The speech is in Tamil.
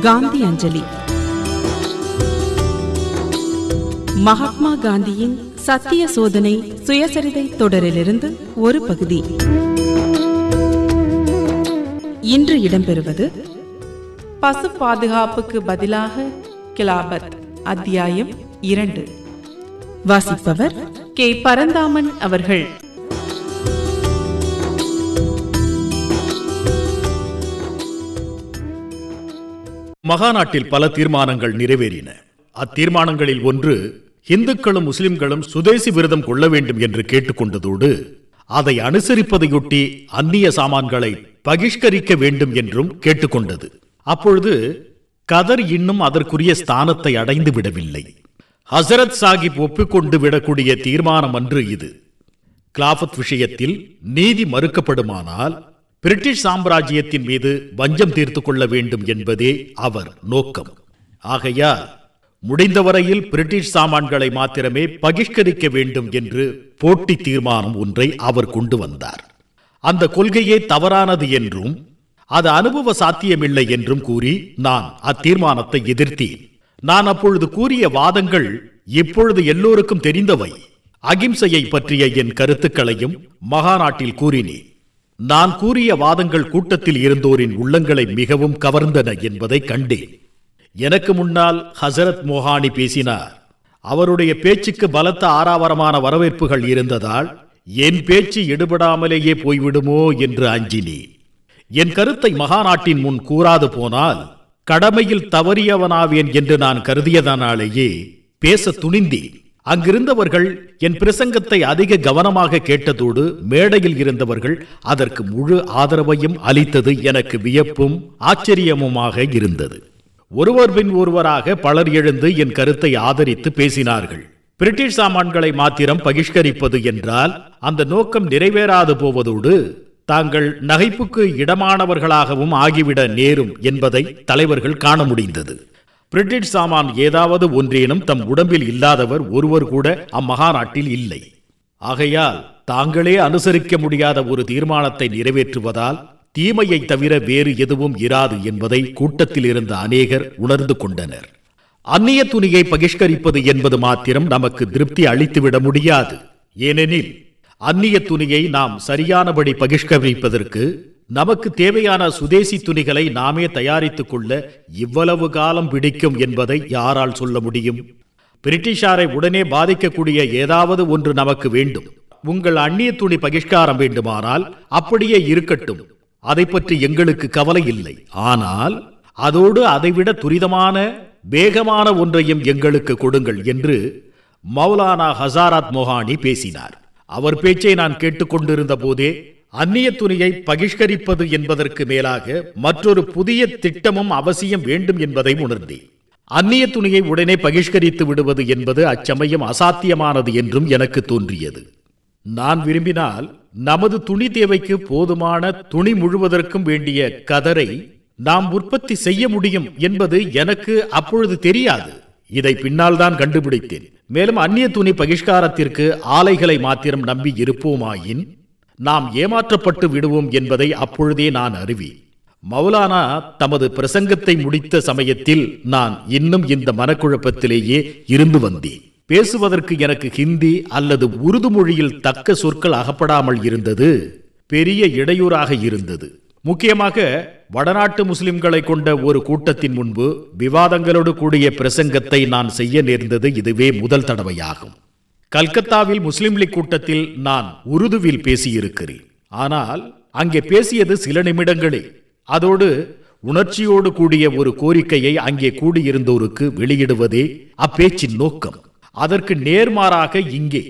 காந்தி அஞ்சலி மகாத்மா காந்தியின் சத்திய சோதனை சுயசரிதை தொடரிலிருந்து ஒரு பகுதி இன்று இடம்பெறுவது பசு பாதுகாப்புக்கு பதிலாக கிலாபத் அத்தியாயம் இரண்டு வாசிப்பவர் கே பரந்தாமன் அவர்கள் மகாநாட்டில் பல தீர்மானங்கள் நிறைவேறின அத்தீர்மானங்களில் ஒன்று இந்துக்களும் முஸ்லிம்களும் சுதேசி விரதம் கொள்ள வேண்டும் என்று கேட்டுக்கொண்டதோடு அதை அனுசரிப்பதையொட்டி அந்நிய சாமான்களை பகிஷ்கரிக்க வேண்டும் என்றும் கேட்டுக்கொண்டது அப்பொழுது கதர் இன்னும் அதற்குரிய ஸ்தானத்தை அடைந்து விடவில்லை ஹசரத் சாகிப் ஒப்புக்கொண்டு விடக்கூடிய தீர்மானம் அன்று இது கிலாபத் விஷயத்தில் நீதி மறுக்கப்படுமானால் பிரிட்டிஷ் சாம்ராஜ்யத்தின் மீது வஞ்சம் தீர்த்து கொள்ள வேண்டும் என்பதே அவர் நோக்கம் ஆகையால் முடிந்தவரையில் பிரிட்டிஷ் சாமான்களை மாத்திரமே பகிஷ்கரிக்க வேண்டும் என்று போட்டி தீர்மானம் ஒன்றை அவர் கொண்டு வந்தார் அந்த கொள்கையே தவறானது என்றும் அது அனுபவ சாத்தியமில்லை என்றும் கூறி நான் அத்தீர்மானத்தை எதிர்த்தேன் நான் அப்பொழுது கூறிய வாதங்கள் இப்பொழுது எல்லோருக்கும் தெரிந்தவை அகிம்சையை பற்றிய என் கருத்துக்களையும் மகாநாட்டில் கூறினேன் நான் கூறிய வாதங்கள் கூட்டத்தில் இருந்தோரின் உள்ளங்களை மிகவும் கவர்ந்தன என்பதை கண்டேன் எனக்கு முன்னால் ஹசரத் மோஹானி பேசினார் அவருடைய பேச்சுக்கு பலத்த ஆறாவரமான வரவேற்புகள் இருந்ததால் என் பேச்சு எடுபடாமலேயே போய்விடுமோ என்று அஞ்சினேன் என் கருத்தை மகாநாட்டின் முன் கூறாது போனால் கடமையில் தவறியவனாவேன் என்று நான் கருதியதனாலேயே பேச துணிந்தேன் அங்கிருந்தவர்கள் என் பிரசங்கத்தை அதிக கவனமாக கேட்டதோடு மேடையில் இருந்தவர்கள் அதற்கு முழு ஆதரவையும் அளித்தது எனக்கு வியப்பும் ஆச்சரியமுமாக இருந்தது ஒருவர் பின் ஒருவராக பலர் எழுந்து என் கருத்தை ஆதரித்து பேசினார்கள் பிரிட்டிஷ் சாமான்களை மாத்திரம் பகிஷ்கரிப்பது என்றால் அந்த நோக்கம் நிறைவேறாது போவதோடு தாங்கள் நகைப்புக்கு இடமானவர்களாகவும் ஆகிவிட நேரும் என்பதை தலைவர்கள் காண முடிந்தது பிரிட்டிஷ் சாமான் ஏதாவது ஒன்றேனும் தம் உடம்பில் இல்லாதவர் ஒருவர் கூட அம்மகாநாட்டில் இல்லை ஆகையால் தாங்களே அனுசரிக்க முடியாத ஒரு தீர்மானத்தை நிறைவேற்றுவதால் தீமையை தவிர வேறு எதுவும் இராது என்பதை கூட்டத்தில் இருந்த அநேகர் உணர்ந்து கொண்டனர் அந்நிய துணியை பகிஷ்கரிப்பது என்பது மாத்திரம் நமக்கு திருப்தி அளித்துவிட முடியாது ஏனெனில் அந்நிய துணியை நாம் சரியானபடி பகிஷ்கரிப்பதற்கு நமக்கு தேவையான சுதேசி துணிகளை நாமே தயாரித்துக் கொள்ள இவ்வளவு காலம் பிடிக்கும் என்பதை யாரால் சொல்ல முடியும் பிரிட்டிஷாரை உடனே பாதிக்கக்கூடிய ஏதாவது ஒன்று நமக்கு வேண்டும் உங்கள் அந்நிய துணி பகிஷ்காரம் வேண்டுமானால் அப்படியே இருக்கட்டும் அதை பற்றி எங்களுக்கு கவலை இல்லை ஆனால் அதோடு அதைவிட துரிதமான வேகமான ஒன்றையும் எங்களுக்கு கொடுங்கள் என்று மௌலானா ஹசாராத் மொஹானி பேசினார் அவர் பேச்சை நான் கேட்டுக்கொண்டிருந்த போதே அந்நிய துணியை பகிஷ்கரிப்பது என்பதற்கு மேலாக மற்றொரு புதிய திட்டமும் அவசியம் வேண்டும் என்பதை உணர்ந்தேன் அந்நிய துணியை உடனே பகிஷ்கரித்து விடுவது என்பது அச்சமயம் அசாத்தியமானது என்றும் எனக்கு தோன்றியது நான் விரும்பினால் நமது துணி தேவைக்கு போதுமான துணி முழுவதற்கும் வேண்டிய கதரை நாம் உற்பத்தி செய்ய முடியும் என்பது எனக்கு அப்பொழுது தெரியாது இதை பின்னால் தான் கண்டுபிடித்தேன் மேலும் அந்நிய துணி பகிஷ்காரத்திற்கு ஆலைகளை மாத்திரம் நம்பி இருப்போமாயின் நாம் ஏமாற்றப்பட்டு விடுவோம் என்பதை அப்பொழுதே நான் அறிவேன் மௌலானா தமது பிரசங்கத்தை முடித்த சமயத்தில் நான் இன்னும் இந்த மனக்குழப்பத்திலேயே இருந்து வந்தேன் பேசுவதற்கு எனக்கு ஹிந்தி அல்லது உருது மொழியில் தக்க சொற்கள் அகப்படாமல் இருந்தது பெரிய இடையூறாக இருந்தது முக்கியமாக வடநாட்டு முஸ்லிம்களை கொண்ட ஒரு கூட்டத்தின் முன்பு விவாதங்களோடு கூடிய பிரசங்கத்தை நான் செய்ய நேர்ந்தது இதுவே முதல் தடவையாகும் கல்கத்தாவில் முஸ்லிம் லீக் கூட்டத்தில் நான் உருதுவில் பேசியிருக்கிறேன் ஆனால் அங்கே பேசியது சில நிமிடங்களே அதோடு உணர்ச்சியோடு கூடிய ஒரு கோரிக்கையை அங்கே கூடியிருந்தோருக்கு வெளியிடுவதே அப்பேச்சின் நோக்கம் அதற்கு நேர்மாறாக இங்கே